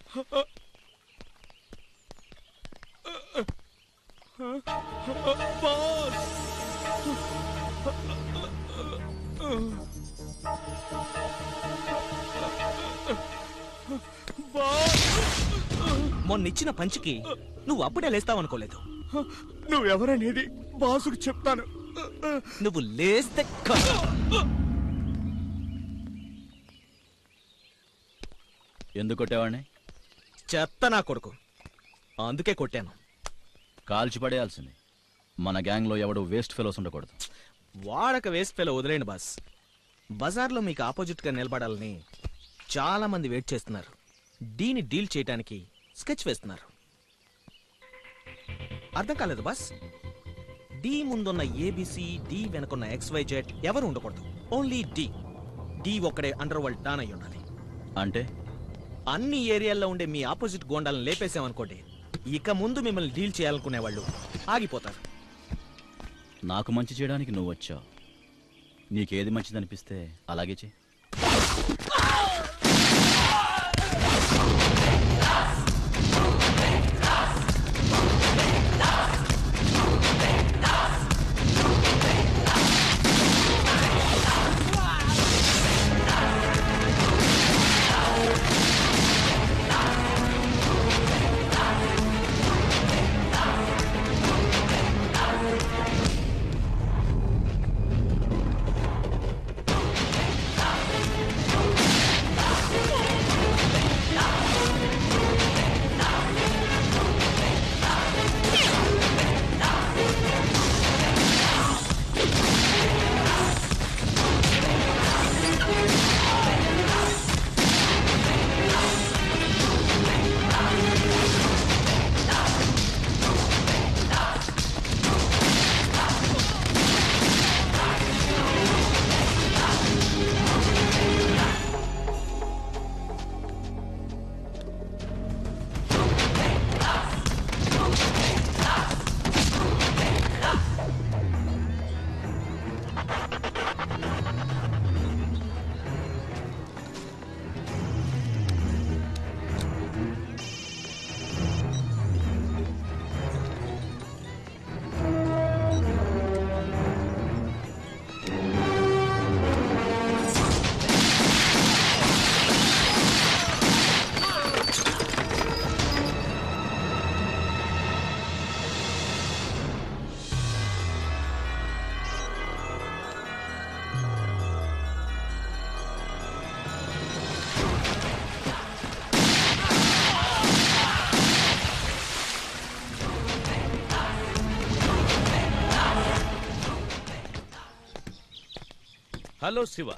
Boss boss మొన్నిచ్చిన పంచికి నువ్వు అప్పుడే లేస్తావనుకోలేదు నువ్వెవరనేది బాసుకు చెప్తాను నువ్వు లేస్తే క- ఎందుకు కొట్టేవాడిని చెత్త నా కొడుకు అందుకే కొట్టాను కాల్చి పడేయాల్సింది మన గ్యాంగ్లో ఎవడు వేస్ట్ ఫెలోస్ ఉండకూడదు వాడక వేస్ట్ ఫెలో వదిలేండి బాస్ బజార్లో మీకు ఆపోజిట్ గా నిలబడాలని చాలా మంది వెయిట్ చేస్తున్నారు డీని డీల్ చేయడానికి స్కెచ్ వేస్తున్నారు అర్థం కాలేదు బాస్ డి ముందున్న ఏబిసి డి వెనుకున్న ఎక్స్వైజెడ్ ఎవరు ఉండకూడదు ఓన్లీ డి డి ఒక్కడే అండర్ వరల్డ్ డాన్ అయి ఉండాలి అంటే అన్ని ఏరియాల్లో ఉండే మీ ఆపోజిట్ గోండాలను లేపేసామనుకోండి ఇక ముందు మిమ్మల్ని డీల్ చేయాలనుకునే వాళ్ళు ఆగిపోతారు నాకు మంచి చేయడానికి నువ్వు వచ్చావు నీకేది మంచిది అనిపిస్తే అలాగే చెయ్యి హలో శివ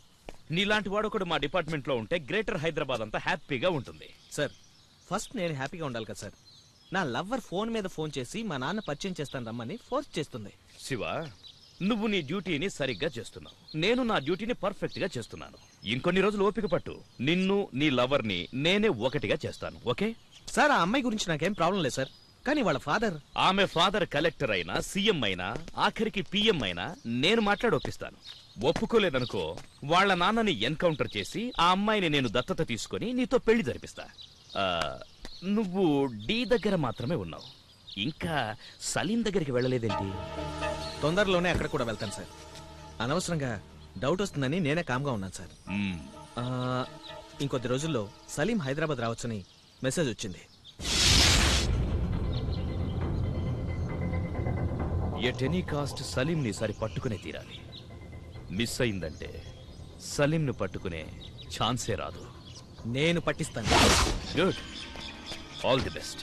నీలాంటి వాడు ఒకడు మా డిపార్ట్మెంట్లో ఉంటే గ్రేటర్ హైదరాబాద్ అంతా హ్యాపీగా ఉంటుంది సార్ ఫస్ట్ నేను హ్యాపీగా ఉండాలి కదా సార్ నా లవ్వర్ ఫోన్ మీద ఫోన్ చేసి మా నాన్న పరిచయం చేస్తాను రమ్మని ఫోర్స్ చేస్తుంది శివ నువ్వు నీ డ్యూటీని సరిగ్గా చేస్తున్నావు నేను నా డ్యూటీని పర్ఫెక్ట్ గా చేస్తున్నాను ఇంకొన్ని రోజులు ఓపిక పట్టు నిన్ను నీ లవర్ని నేనే ఒకటిగా చేస్తాను ఓకే సార్ ఆ అమ్మాయి గురించి నాకేం ప్రాబ్లం లేదు సార్ కానీ వాళ్ళ ఫాదర్ ఆమె ఫాదర్ కలెక్టర్ అయినా సీఎం అయినా ఆఖరికి పిఎం అయినా నేను మాట్లాడి ఒప్పిస్తాను ఒప్పుకోలేదనుకో వాళ్ళ నాన్నని ఎన్కౌంటర్ చేసి ఆ అమ్మాయిని నేను దత్తత తీసుకొని నీతో పెళ్లి జరిపిస్తా ఆ, నువ్వు డి దగ్గర మాత్రమే ఉన్నావు ఇంకా సలీం దగ్గరికి వెళ్ళలేదేంటి తొందరలోనే అక్కడ కూడా వెళ్తాను సార్ అనవసరంగా డౌట్ వస్తుందని నేనే కామ్గా ఉన్నాను సార్ మ్మ్. ఆ, ఇంకొద్ది రోజుల్లో సలీం హైదరాబాద్ రావచ్చని మెసేజ్ వచ్చింది ఎట్ ఎనీ కాస్ట్ సలీంని సరి పట్టుకునే తీరాలి మిస్ అయిందంటే సలీంను పట్టుకునే ఛాన్సే రాదు నేను పట్టిస్తాను good all the best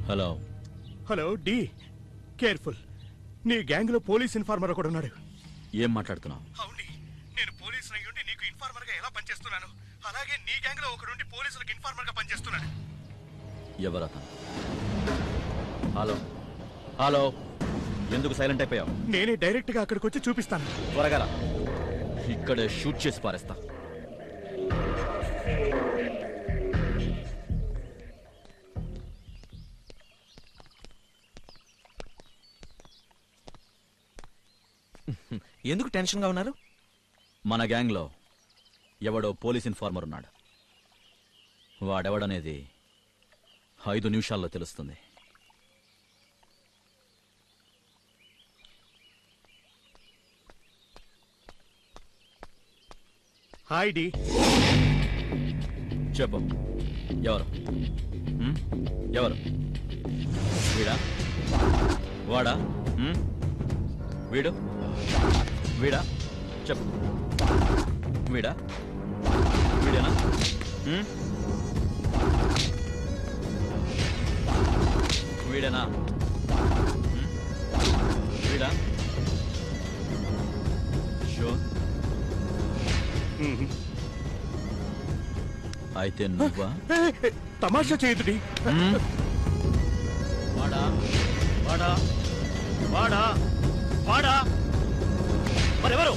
hello hello be careful నీ గ్యాంగ్ లో పోలీస్ ఇన్ఫార్మర్ ఒకడు ఉన్నాడు ఏం మాట్లాడుతున్నావు అవుని నేను పోలీసు అయ్యుండి నీకు ఇన్ఫార్మర్ గా ఎలా పనిచేస్తున్నాను అలాగే నీ గ్యాంగ్ లో ఒకడుండి పోలీసులకు ఇన్ఫార్మర్ గా పనిచేస్తున్నాడు ఎవరతను హలో హలో ఎందుకు సైలెంట్ అయిపోయావు నేనే డైరెక్ట్ గా అక్కడికి వచ్చి చూపిస్తాను త్వరగా రా. ఇక్కడే షూట్ చేసి పారేస్తా ఎందుకు టెన్షన్ గా ఉన్నారు మన గ్యాంగ్లో ఎవడో పోలీస్ ఇన్ఫార్మర్ ఉన్నాడు వాడెవడనేది ఐదు నిమిషాల్లో తెలుస్తుంది హాయ్ డి చెప్పు ఎవరు ఉమ్? ఎవరు వీడా వాడా ఉమ్? వీడు వీడా చెప్పు వీడా వీడేనా ఉమ్? వీడేనా ఉమ్? వీడా షూర్ అయితే నువ్వా తమాషా చేయదు డి వాడా వాడా వాడా వాడా మరెవరు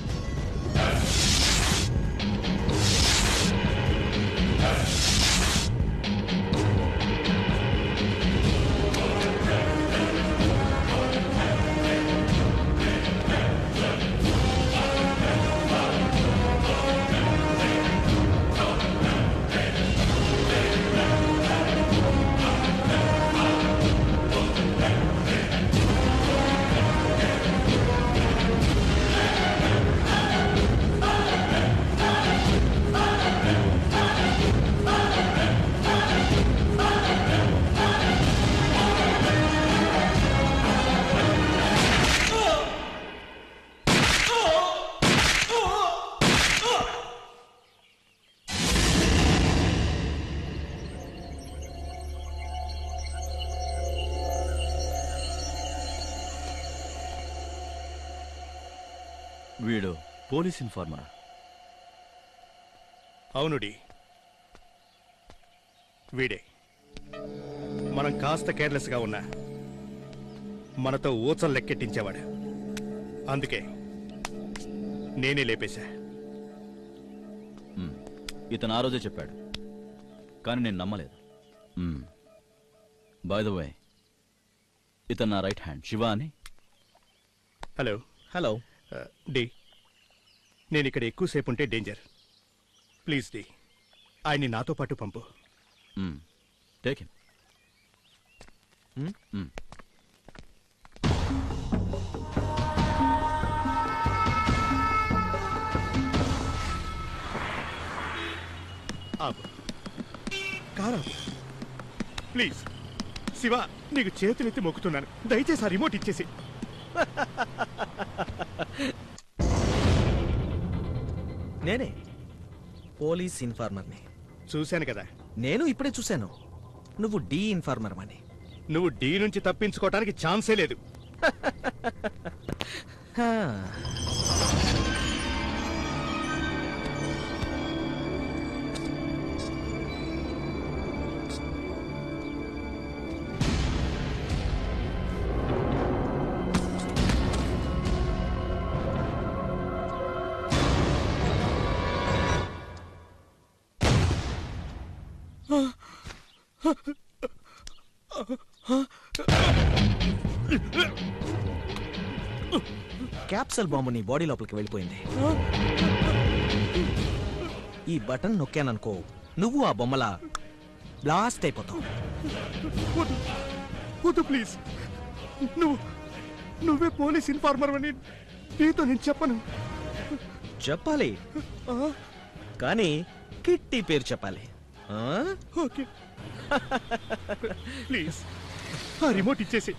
వీడు పోలీస్ ఇన్ఫార్మరా అవునుడి వీడే మనం కాస్త కేర్లెస్ గా ఉన్నా మనతో ఊచలు లెక్కెట్టించేవాడు అందుకే నేనే లేపేశా మ్మ్. ఇతను ఆ రోజే చెప్పాడు కానీ నేను నమ్మలేదు బై ద వే ఇతను నా రైట్ హ్యాండ్ శివ అని హలో హలో ఆ, డి నేను ఇక్కడ ఎక్కువసేపు ఉంటే డేంజర్ ప్లీజ్ డి ఆయన్ని నాతో పాటు పంపు టేక్ హిమ్ Hmm? ఆపు కారా ప్లీజ్ శివ నీకు చేతులెత్తి మొక్కుతున్నాను దయచేసి ఆ రిమోట్ ఇచ్చేసి నేనే పోలీస్ ఇన్ఫార్మర్ని చూశాను కదా నేను ఇప్పుడే చూశాను నువ్వు డి ఇన్ఫార్మర్ అని నువ్వు డీ నుంచి తప్పించుకోవడానికి ఛాన్సే లేదు హా. క్యాప్సల్ బాంబు నీ బాడీ లోపలికి వెళ్ళిపోయింది ఈ బటన్ నొక్కాననుకో నువ్వు ఆ బొమ్మల బ్లాస్ట్ అయిపోతావు వద్దు వద్దు ప్లీజ్ నువ్వు నువ్వే పోలీస్ ఇన్ఫార్మర్ అని నీతో నేను చెప్పను చెప్పాలి ఆ, కానీ కిట్టి పేరు చెప్పాలి ఆ? ఓకే ప్లీజ్ ఆ రిమోట్ ఇచ్చేసి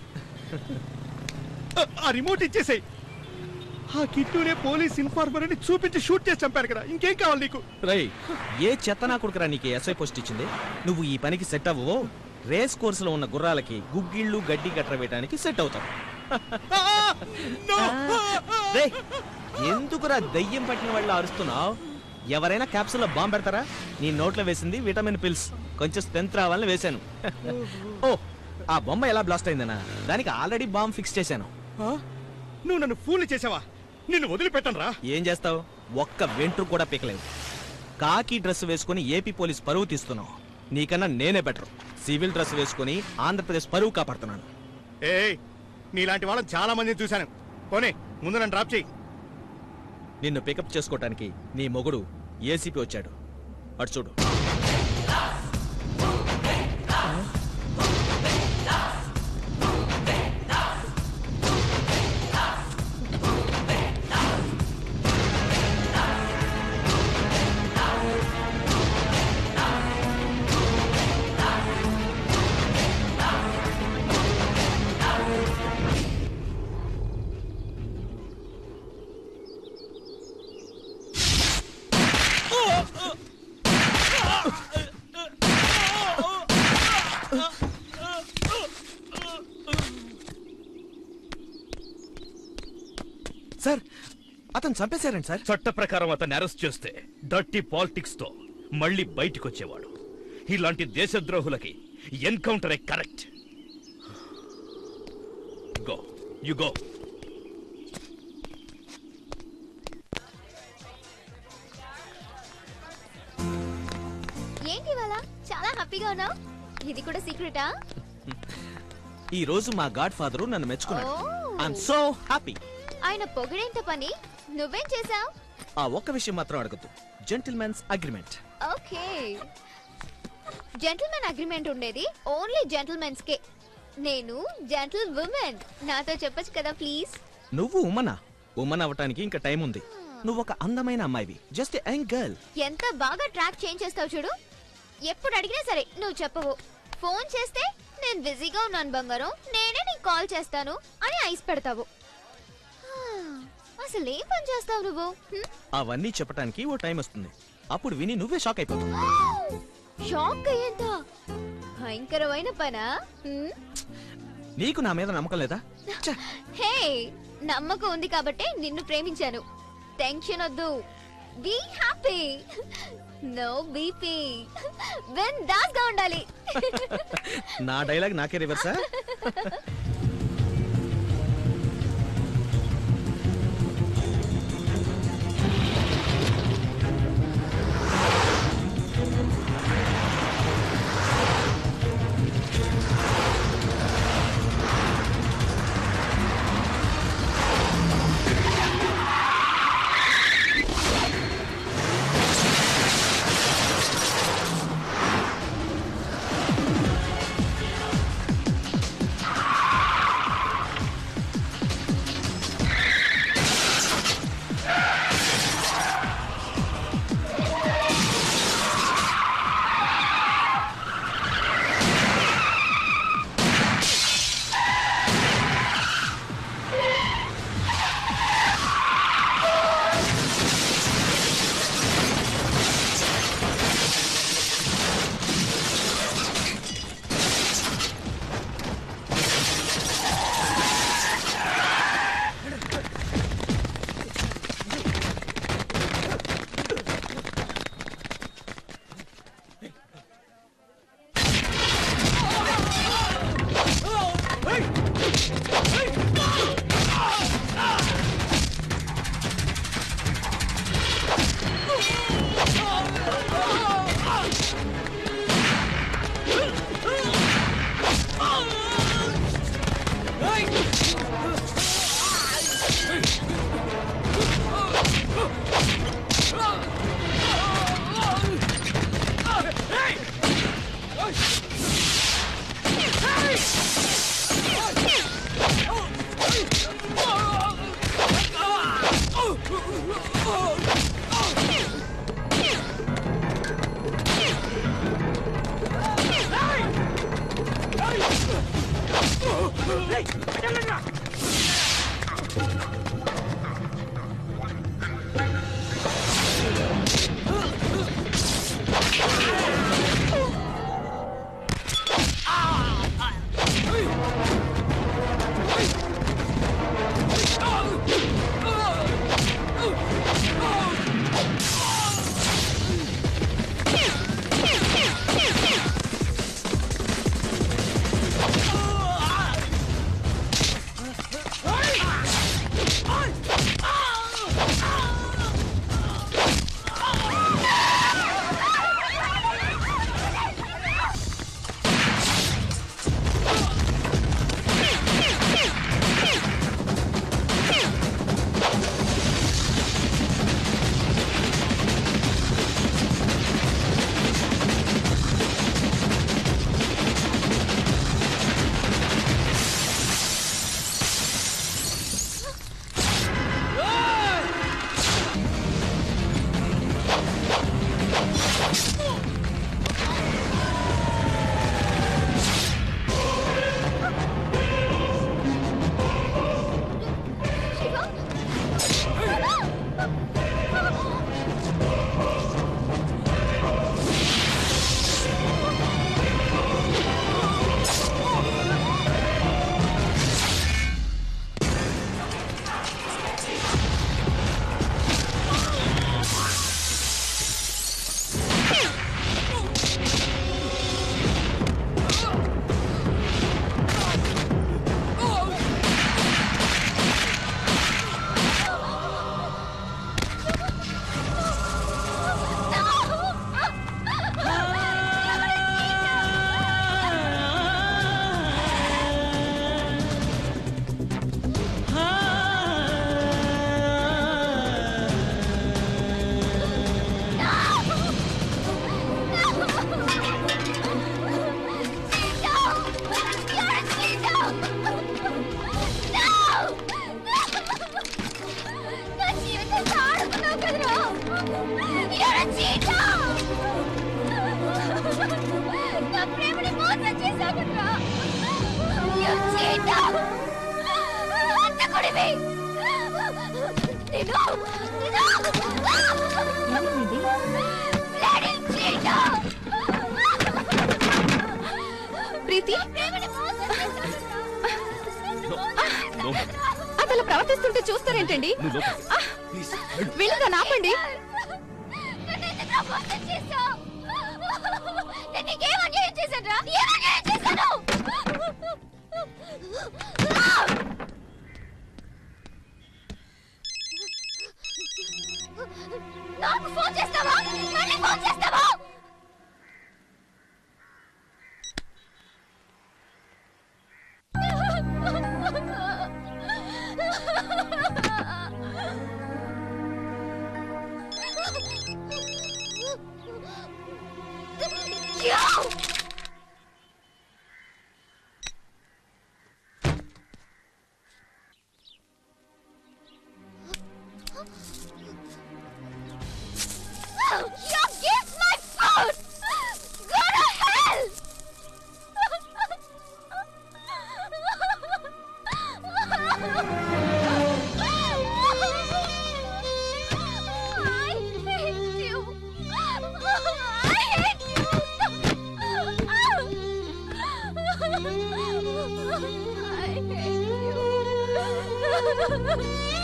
ఆ రిమోట్ ఇచ్చేసేయ్ ఆ కిట్టునే పోలీస్ ఇన్ఫార్మర్ అని చూపించి షూట్ చేసి చంపారు కదా ఇంకేం కావాలి నీకు రై ఏ చెత్త నా కొడుకురా నీకు ఎస్ఐ పోస్ట్ ఇచ్చింది నువ్వు ఈ పనికి సెట్ అవ్వవో రేస్ కోర్సులో ఉన్న గుర్రాలకి గుగ్గిళ్ళు గడ్డి గట్ర వేయడానికి సెట్ అవుతారు రేయ్, ఎందుకురా దయ్యం పట్టిన వాళ్ళు అరుస్తున్నావు ఎవరైనా క్యాప్సూల్లో బాంబు పెడతారా నీ నోట్లో వేసింది విటమిన్ పిల్స్ కొంచెం స్ట్రెంత్ రావాలని వేశాను ఓ ఆ బొమ్మ ఎలా బ్లాస్ట్ అయిందనా దానికి ఆల్రెడీ బాంబ్ ఫిక్స్ చేశాను ఆ? నువ్వు నన్ను ఫూల్ చేసావా నిన్ను వదిలిపెట్టను రా ఏం చేస్తావు ఒక్క వెంట్రు కూడా పీకలేవు కాకి డ్రెస్ వేసుకుని ఏపీ పోలీస్ పరువు తీస్తున్నావు నీకన్నా నేనే బెటర్ సివిల్ డ్రెస్ వేసుకుని ఆంధ్రప్రదేశ్ పరువు కాపాడుతున్నాను ఏ నీలాంటి వాళ్ళని చాలా మందిని చూశాను పోనీ ముందు నన్ను డ్రాప్ చేయి నిన్ను పికప్ చేసుకోవటానికి నీ మొగుడు ఏసీపీ వచ్చాడు అటు చూడు సార్ అతను చంపేశారండి సార్ చట్ట ప్రకారం అతన్ని అరెస్ట్ చేస్తే డర్టీ పాలిటిక్స్ తో మళ్ళీ బయటికి వచ్చేవాడు ఇలాంటి దేశద్రోహులకి encounter correct go you go ఏంటి ఇవాళ చాలా హ్యాపీగా ఉన్నావు ఇది కూడా సీక్రెటా ఈ రోజు మా గాడ్ ఫాదరు నన్ను మెచ్చుకున్నాడు Oh. ఐఎమ్ సో హ్యాపీ ఆయన పొగిడేంత పని నువ్వేం చేసావు ఆ ఒక్క విషయం మాత్రం అడగద్దు gentlemen's agreement okay gentlemen agreement ఉండేది ఓన్లీ జెంటిల్మెన్స్ కే నేను జెంటిల్ ఉమెన్ నాతో చెప్పొచ్చు కదా ప్లీజ్ నువ్వు ఉమ్మనా ఉమ్మన్ అవ్వటానికి ఇంకా టైం ఉంది నువ్వు ఒక అందమైన అమ్మాయివి జస్ట్ యంగ్ గర్ల్ ఎంత బాగా ట్రాక్ చేంజ్ చేస్తావు చూడు ఎప్పుడు అడిగినా సరే నువ్వు చెప్పవు ఫోన్ చేస్తే నేను బిజీగా ఉన్నాను బంగారం నేనే నీకు కాల్ చేస్తాను అని ఐస్ పెడతావు హా, అసలు ఏం పని చేస్తావు నువ్వు హ్మ్? అవన్నీ చెప్పడానికి ఓ టైం వస్తుంది అప్పుడు విని నువ్వే షాక్ అయిపోతావు షాక్ అయ్యేంత భయంకరమైన పనా హ్మ్? నీకు నా మీద నమ్మకం లేదా ఛ! హే నమ్మకం ఉంది కాబట్టి నిన్ను ప్రేమించాను టెన్షన్ వద్దు బీ హ్యాపీ నో బీపీ వెన్ దాస్ గా ఉండాలి నా డైలాగ్ నాకే రివర్సా తాగట్రా. You cheater! హంతకుడివి! నిన్ను- నిన్ను- Bloody cheater! ప్రీతి ప్రేమని మోసం చేశావురా. No, mother. అతను ప్రవర్తిస్తుంటే చూస్తారేంటండి నువ్వు లోపలికి ఆ, వెళ్ళదా నాపండి నన్ను ఎందుకురా మోసం చేశావ్? నేను నీకేం అన్యాయం చేశానురా? ఏం అన్యాయం చేశాను? నాకు ఫోన్ చేస్తావా మళ్ళీ ఫోన్ చేస్తావా Yo! You give my phone! Go to hell! I hate you! I hate you! I hate you!